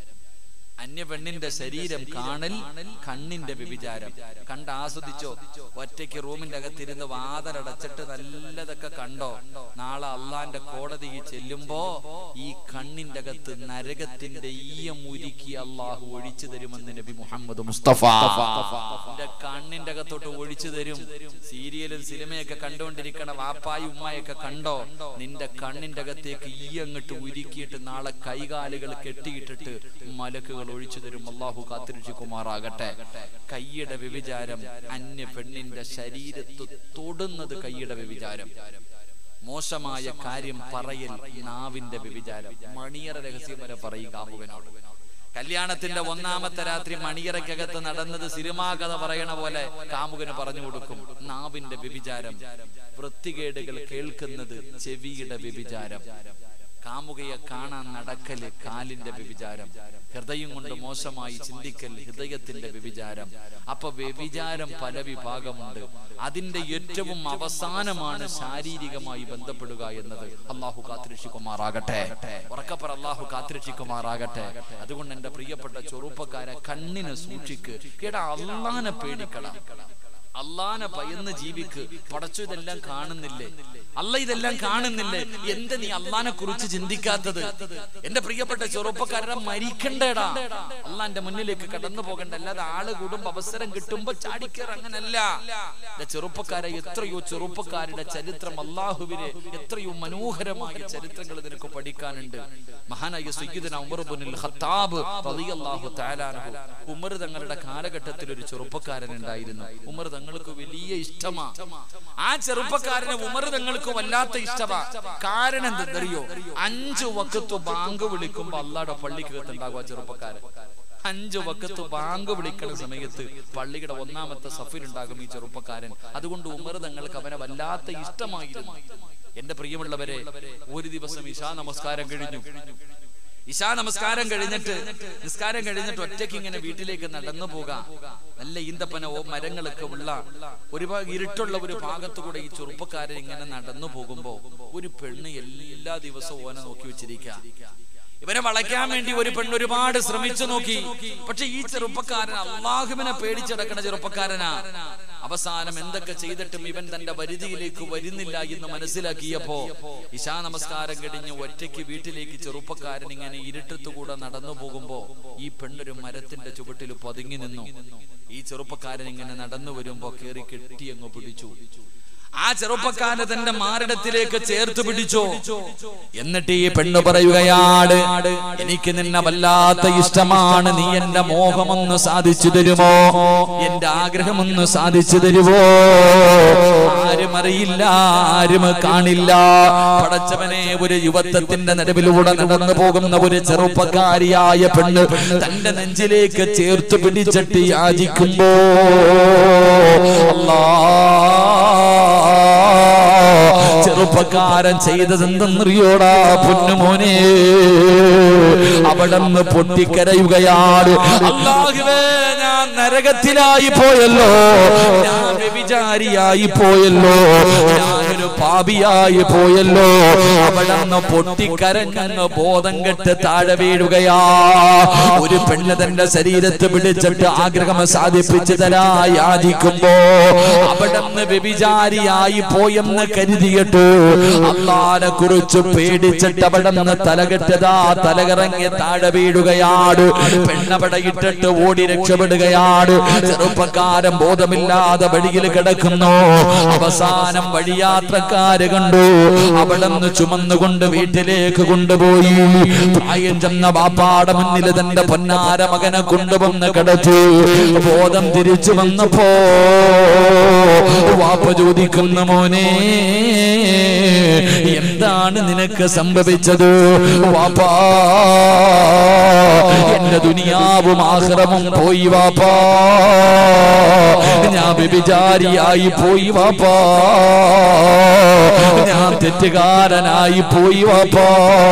Speaker 1: അന്യ പെണ്ണിന്റെ ശരീരം കാണൽ കണ്ണിന്റെ വ്യഭിചാരം കണ്ട് ആസ്വദിച്ചോ ഒറ്റയ്ക്ക് റൂമിന്റെ അകത്തിരുന്ന് വാതലടച്ചിട്ട് നല്ലതൊക്കെ കണ്ടോ നാളെ അള്ളാന്റെ കോടതിയിൽ ചെല്ലുമ്പോ ഈ കണ്ണിന്റെ അകത്ത് നരകത്തിന്റെ ഈയം ഉരുക്കി അള്ളാഹു ഒഴിച്ചു തരുമെന്ന് നബി മുഹമ്മദ് മുസ്തഫ എന്റെ കണ്ണിന്റെ അകത്തോട്ട് ഒഴിച്ചു തരും സീരിയലും സിനിമയൊക്കെ കണ്ടുകൊണ്ടിരിക്കണ വാപ്പായി ഉമ്മായൊക്കെ കണ്ടോ നിന്റെ കണ്ണിന്റെ അകത്തേക്ക് ഈ അങ്ങോട്ട് ഉരുക്കിയിട്ട് നാളെ കൈകാലുകൾ കെട്ടിയിട്ടിട്ട് മലക്കുകൾ ഒഴിച്ചു തരും അള്ളാഹു കാത്തിരക്ഷിക്കുമാറാകട്ടെ കൈയുടെ വ്യഭിചാരം അന്യ പെണ്ണിന്റെ ശരീരത്ത് തൊടുന്നത് കൈയുടെ വ്യഭിചാരം മോശമായ കാര്യം പറയൽ നാവിന്റെ വ്യഭിചാരം മണിയറ രഹസ്യം വരെ പറയും കാമുകനോട് കല്യാണത്തിന്റെ ഒന്നാമത്തെ രാത്രി മണിയറയ്ക്കകത്ത് നടന്നത് സിനിമാ കഥ പറയണ പോലെ കാമുകന് പറഞ്ഞു കൊടുക്കും നാവിന്റെ വ്യഭിചാരം വൃത്തികേടുകൾ കേൾക്കുന്നത് ചെവിയുടെ വ്യഭിചാരം കാമുകയെ കാണാൻ നടക്കല് കാലിന്റെ വ്യഭിചാരം ഹൃദയം കൊണ്ട് മോശമായി ചിന്തിക്കൽ ഹൃദയത്തിന്റെ വ്യഭിചാരം അപ്പൊ വ്യഭിചാരം പല വിഭാഗമുണ്ട് അതിന്റെ ഏറ്റവും അവസാനമാണ് ശാരീരികമായി ബന്ധപ്പെടുക എന്നത് അള്ളാഹു കാത്തിരക്ഷിക്കുമാറാകട്ടെ ഉറക്കപ്പറ അള്ളാഹു കാത്തിരക്ഷിക്കുമാറാകട്ടെ അതുകൊണ്ട് എന്റെ പ്രിയപ്പെട്ട ചെറുപ്പക്കാരെ കണ്ണിനെ സൂക്ഷിക്ക് എടാ അള്ളാനെ പേടിക്കണം അള്ളാനെ ഭയന്ന് ജീവിക്ക് പടച്ചു ഇതെല്ലാം കാണുന്നില്ലേ അല്ല ഇതെല്ലാം കാണുന്നില്ലേ എന്ത് നീ അള്ളാനെ കുറിച്ച് ചിന്തിക്കാത്തത് എന്റെ പ്രിയപ്പെട്ട ചെറുപ്പക്കാരനെ മരിക്കണ്ടേടാ അള്ളാന്റെ മുന്നിലേക്ക് കടന്നു പോകണ്ട അല്ലാതെ ആള് കൂടുമ്പോ അവസരം കിട്ടുമ്പോ ചാടിക്കേറ അങ്ങനല്ല എന്റെ ചെറുപ്പക്കാരെ എത്രയോ ചെറുപ്പക്കാരുടെ ചരിത്രം അള്ളാഹുവിനെ എത്രയോ മനോഹരമായ ചരിത്രങ്ങൾ നിനക്ക് പഠിക്കാനുണ്ട് മഹാനായ സയ്യിദന ഉമർ ബുനിൽ ഖത്താബ് റളിയല്ലാഹു തആല അൻഹു ഉമർ തങ്ങളുടെ കാലഘട്ടത്തിൽ ഒരു ചെറുപ്പക്കാരൻ ഉണ്ടായിരുന്നു ഉമർ തങ്ങൾക്ക് വലിയ ഇഷ്ടമാ ആ ചെറുപ്പക്കാരന് ഉമർ തങ്ങൾക്ക് വല്ലാത്ത ഇഷ്ടമാ കാരണം എന്തെന്നറിയോ അഞ്ചു വക്കത്ത് ബാങ്ക് വിളിക്കുമ്പോ അള്ളാടെ പള്ളിക്കകത്ത് ഉണ്ടാകും ആ ചെറുപ്പക്കാരൻ അഞ്ചു വക്കത്ത് ബാങ്ക് വിളിക്കുന്ന സമയത്ത് പള്ളിയുടെ ഒന്നാമത്തെ സഫിലുണ്ടാകും ഈ ചെറുപ്പക്കാരൻ അതുകൊണ്ട് ഉമർ തങ്ങൾക്ക് അവനെ വല്ലാത്ത ഇഷ്ടമായിരുന്നു എന്റെ പ്രിയമുള്ളവരെ ഒരു ദിവസം ഇശാ നമസ്കാരം കഴിഞ്ഞു ഇശാ നമസ്കാരം കഴിഞ്ഞിട്ട് നിസ്കാരം കഴിഞ്ഞിട്ട് ഒറ്റയ്ക്ക് ഇങ്ങനെ വീട്ടിലേക്ക് നടന്നു പോകാം നല്ല ഈന്തപ്പന ഓ മരങ്ങളൊക്കെ ഉള്ള ഒരുപാട് ഇരുട്ടുള്ള ഒരു ഭാഗത്തു കൂടെ ഈ ചെറുപ്പക്കാരൻ ഇങ്ങനെ നടന്നു പോകുമ്പോ ഒരു പെണ്ണ് എല്ലാ ദിവസവും ഓനെ നോക്കി വെച്ചിരിക്കുക ഇവനെ വളയ്ക്കാൻ വേണ്ടി ഒരു പെണ്ണ് ഒരുപാട് ശ്രമിച്ചു നോക്കി പക്ഷെ ഈ ചെറുപ്പക്കാരൻ അള്ളാഹുവിനെ പേടിച്ചടക്കണ ചെറുപ്പക്കാരനാ അവസാനം എന്തൊക്കെ ചെയ്തിട്ടും ഇവൻ തന്റെ പരിധിയിലേക്ക് വരുന്നില്ല എന്ന് മനസ്സിലാക്കിയപ്പോ ഇശാ നമസ്കാരം കഴിഞ്ഞ് ഒറ്റയ്ക്ക് വീട്ടിലേക്ക് ചെറുപ്പക്കാരൻ ഇങ്ങനെ ഇരുട്ടത്തുകൂടെ നടന്നു പോകുമ്പോ ഈ പെണ്ണൊരു മരത്തിന്റെ ചുവട്ടിൽ പതുങ്ങി നിന്നു ഈ ചെറുപ്പക്കാരൻ ഇങ്ങനെ നടന്നു വരുമ്പോ കേറി കെട്ടി അങ്ങ് പിടിച്ചു ആ ചെറുപ്പക്കാരൻ തന്റെ മാറിടത്തിലേക്ക് ചേർത്ത് പിടിച്ചോ എന്നിട്ട് ഈ പെണ്ണ് പറയുകയാണ് എനിക്ക് നിന്നെ വല്ലാത്ത ഇഷ്ടമാണ് നീ എന്റെ മോഹമൊന്ന് സാധിച്ചു തരുമോ എന്റെ ആഗ്രഹമൊന്ന് സാധിച്ചു തരുമോ ആരും അറിയില്ല ആരും കാണില്ല പടച്ചവനെ ഒരു യുവത്വത്തിന്റെ നടുവിലൂടെ നടന്നു പോകുന്ന ഒരു ചെറുപ്പക്കാരിയായ പെണ്ണ് തന്റെ നെഞ്ചിലേക്ക് ചേർത്ത് പിടിച്ചിട്ട് യാചിക്കുമ്പോ അല്ലാ ചെറുപ്പക്കാരൻ ചെയ്തതെന്തെന്നറിയോടാ പൊന്നുമോനെ അവിടെ നിന്ന് പൊട്ടിക്കരയുകയാണ് അല്ലാഹുവേ ഞാൻ നരകത്തിലായി പോയല്ലോ ഞാൻ വ്യഭിചാരിയായി പോയല്ലോ ഞാനൊരു പാപിയായി പോയല്ലോ അവിടെ നിന്ന് പൊട്ടിക്കരഞ്ഞങ്ങ് ബോധം കെട്ട് താഴെ വീഴുകയാ ഒരു പെണ്ണ് തന്റെ ശരീരത്ത് പിടിച്ചിട്ട് ആഗ്രഹം സാധിപ്പിച്ചു തരാ യാചിക്കുമ്പോ അവിടെ നിന്ന് വ്യഭിചാരിയായി പോയെന്ന് കരുതിയിട്ട് അള്ളാനെ കുറിച്ച് പേടിച്ചിട്ട് അവിടെ നിന്ന് തലകെട്ടതാ തലകറങ്ങി താഴെ വീഴുകയാണ് പെണ്ണവിടെ ഇട്ടിട്ട് ഓടി രക്ഷപ്പെടുകയാണ് ചെറുപ്പക്കാരൻ ബോധമില്ലാതെ വഴിയിൽ കിടക്കുന്നു അവസാനം വഴിയാത്രക്കാര് കണ്ടു അവിടെ നിന്ന് ചുമന്നുകൊണ്ട് വീട്ടിലേക്ക് കൊണ്ടുപോയി പ്രായം ചെന്ന ബാപ്പാടെ മുന്നിൽ തന്റെ പൊന്നാര മകനെ കൊണ്ടുവന്ന് കിടച്ചു ബോധം തിരിച്ചു വന്നപ്പോ വാപ്പ ചോദിക്കുന്ന മോനെ എന്താണ് നിനക്ക് സംഭവിച്ചത് വാപ്പാ എന്റെ ദുനിയാവും ആഹ്റമും പോയി വാപ്പാ ഞാൻ വ്യഭിചാരിയായി പോയി വാപ്പാ ഞാൻ തെറ്റുകാരനായി പോയി വാപ്പാ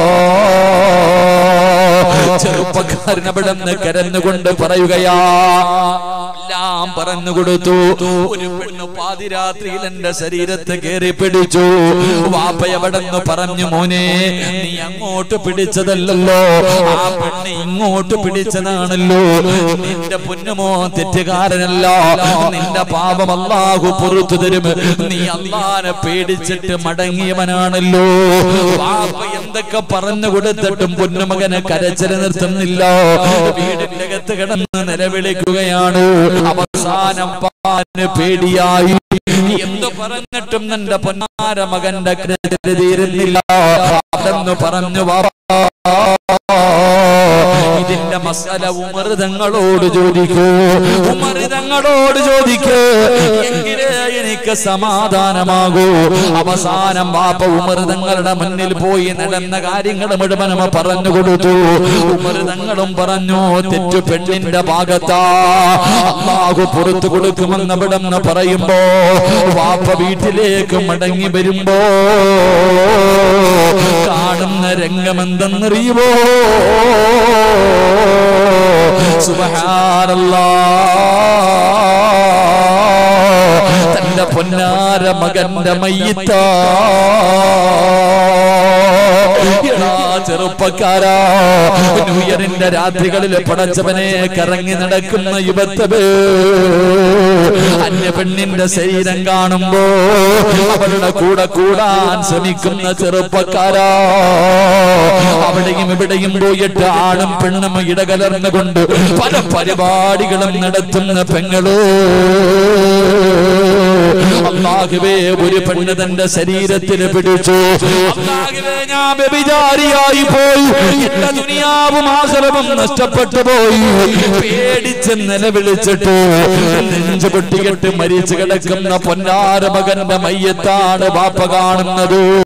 Speaker 1: ചെറുപ്പക്കാരൻ അവിടെ നിന്ന് കരഞ്ഞുകൊണ്ട് പറയുകയാ എല്ലാം പറഞ്ഞു കൊടുത്തു ഒരു പെണ്ണ് പാതിരാത്രിയിൽ എന്റെ ശരീരത്തെ കയറി പിടിച്ചു വാപ്പ എവിടെ നിന്ന് പറഞ്ഞു മോനെ നീ അങ്ങോട്ട് പിടിച്ചതല്ലല്ലോ ആ പെണ്ണ് ഇങ്ങോട്ട് പിടിച്ചതാണല്ലോ നിന്റെ പൊന്നുമോ തെറ്റുകാരനല്ല നിന്റെ പാപം അല്ലാഹു പുറത്തു തരും നീ അള്ളാനെ പേടിച്ചിട്ട് മടങ്ങിയവനാണല്ലോ വാപ്പ എന്തൊക്കെ പറഞ്ഞു കൊടുത്തിട്ടും പൊന്നുമകനെ കരച്ചില് നിർത്തുന്നില്ല വീടിന്റെ അകത്ത് കിടന്ന് നിലവിളിക്കുകയാണ് അവസാനം പാന് പേടിയായി എന്തു പറഞ്ഞിട്ടും നിന്റെ പൊന്നാര മകന്റെ കരച്ചില് തീരുന്നില്ല അതെന്ന് പറഞ്ഞു വാ ഇതിന്റെ മസാല ഉമർ തങ്ങളോട് ചോദിക്കൂ ഉമർ തങ്ങളോട് ചോദിക്കൂ എങ്കിലേ എനിക്ക് സമാധാനമാകൂ അവസാനം ബാപ്പ ഉമർ തങ്ങളുടെ മുന്നിൽ പോയി നടന്ന കാര്യങ്ങൾ മുഴുവനും പറഞ്ഞു കൊടുത്തു ഉമർ തങ്ങളും പറഞ്ഞു തെറ്റു പെണ്ണിന്റെ ഭാഗത്താ അള്ളാഹു പുറത്തു കൊടുക്കുമെന്ന് അവിടെ നിന്ന് പറയുമ്പോ വാപ്പ വീട്ടിലേക്ക് മടങ്ങി വരുമ്പോ കാണുന്ന രംഗമെന്തെന്നറിയുമോ സുബഹാനല്ലാ തന്റെ പൊന്നാര മകന്റെ മയ്യത്ത എടാ ചെറുപ്പക്കാരാ ന്യൂയറിന്റെ രാത്രികളിൽ പടച്ചവനെ കറങ്ങി നടക്കുന്ന യുവത്തത് അന്യ പെണ്ണിന്റെ ശരീരം കാണുമ്പോ അവരുടെ കൂടെ കൂടാൻ ശ്രമിക്കുന്ന ചെറുപ്പക്കാരാ അവിടെയും ഇവിടെയും പോയിട്ട് ആണും പെണ്ണും ഇടകലർന്നുകൊണ്ട് പല പരിപാടികളും നടത്തുന്ന പെങ്ങള് അള്ളാഹുവേ ഒരു പെണ്ണ് തന്റെ ശരീരത്തിൽ പിടിച്ചു അള്ളാഹുവേ ഞാൻ വ്യഭിചാരിയായി പോയി എന്റെ ദുനിയാവും ആശ്രമം നഷ്ടപ്പെട്ടു പോയി പേടിച്ച് നിലവിളിച്ചിട്ട് നെഞ്ചു പൊട്ടികെട്ട് മരിച്ചു കിടക്കുന്ന പൊന്നാര മകന്റെ മയ്യത്താണ് ബാപ്പ കാണുന്നത്